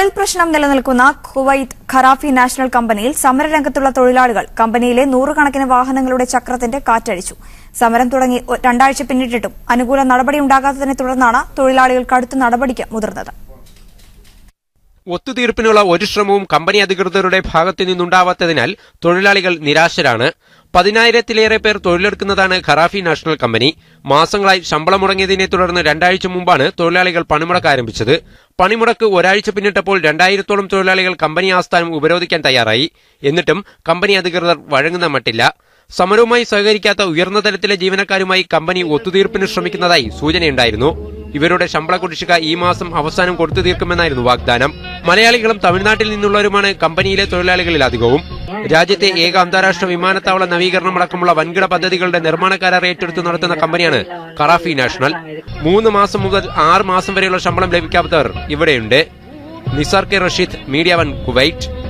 തൊഴിൽ പ്രശ്നം നിലനിൽക്കുന്ന കുവൈത്ത് ഖറാഫി നാഷണൽ കമ്പനിയിൽ സമരരംഗത്തുള്ള തൊഴിലാളികൾ കമ്പനിയിലെ നൂറുകണക്കിന് വാഹനങ്ങളുടെ ചക്രത്തിന്റെ കാറ്റഴിച്ചു സമരം തുടങ്ങി ഒ- രണ്ടാഴ്ച പിന്നിട്ടിട്ടും അനുകൂല നടപടിയുണ്ടാകാത്തതിനെ തുടർന്നാണ് തൊഴിലാളികൾ കടുത്ത നടപടിക്ക് മുതിർന്നത് ഒത്തുതീർപ്പിനുള്ള ഒരു ശ്രമവും കമ്പനി അധികൃതരുടെ ഭാഗത്തു നിന്നുണ്ടാവാത്തതിനാൽ തൊഴിലാളികൾ നിരാശരാണ് പതിനായിരത്തിലേറെ പേർ തൊഴിലെടുക്കുന്നതാണ് ഖറാഫി നാഷണൽ കമ്പനി മാസങ്ങളായി ശമ്പളം മുടങ്ങിയതിനെ തുടർന്ന് രണ്ടാഴ്ച മുമ്പാണ് തൊഴിലാളികൾ പണിമുടക്ക് ആരംഭിച്ചത് പണിമുടക്ക് ഒരാഴ്ച പിന്നിട്ടപ്പോൾ രണ്ടായിരത്തോളം തൊഴിലാളികൾ കമ്പനി ആസ്ഥാനം ഉപരോധിക്കാൻ തയ്യാറായി എന്നിട്ടും കമ്പനി അധികൃതർ വഴങ്ങുന്ന മട്ടില്ല സമരവുമായി സഹകരിക്കാത്ത ഉയർന്ന തലത്തിലെ ജീവനക്കാരുമായി കമ്പനി ഒത്തുതീർപ്പിന് ശ്രമിക്കുന്നതായി സൂചനയുണ്ടായിരുന്നു ഇവരുടെ ശമ്പള കുടിശ്ശിക ഈ മാസം അവസാനം കൊടുത്തു തീർക്കുമെന്നായിരുന്നു വാഗ്ദാനം മലയാളികളും തമിഴ്നാട്ടിൽ നിന്നുള്ളവരുമാണ് കമ്പനിയിലെ തൊഴിലാളികളിൽ അധികവും രാജ്യത്തെ ഏക അന്താരാഷ്ട്ര വിമാനത്താവള നവീകരണം അടക്കമുള്ള വൻകിട പദ്ധതികളുടെ നിർമ്മാണ കരാർ ഏറ്റെടുത്ത് നടത്തുന്ന കമ്പനിയാണ് കറാഫി നാഷണൽ മൂന്ന് മാസം മുതൽ ആറ് മാസം വരെയുള്ള ശമ്പളം ലഭിക്കാത്തവർ ഇവിടെയുണ്ട് Nisar K Rasheed Media One Kuwait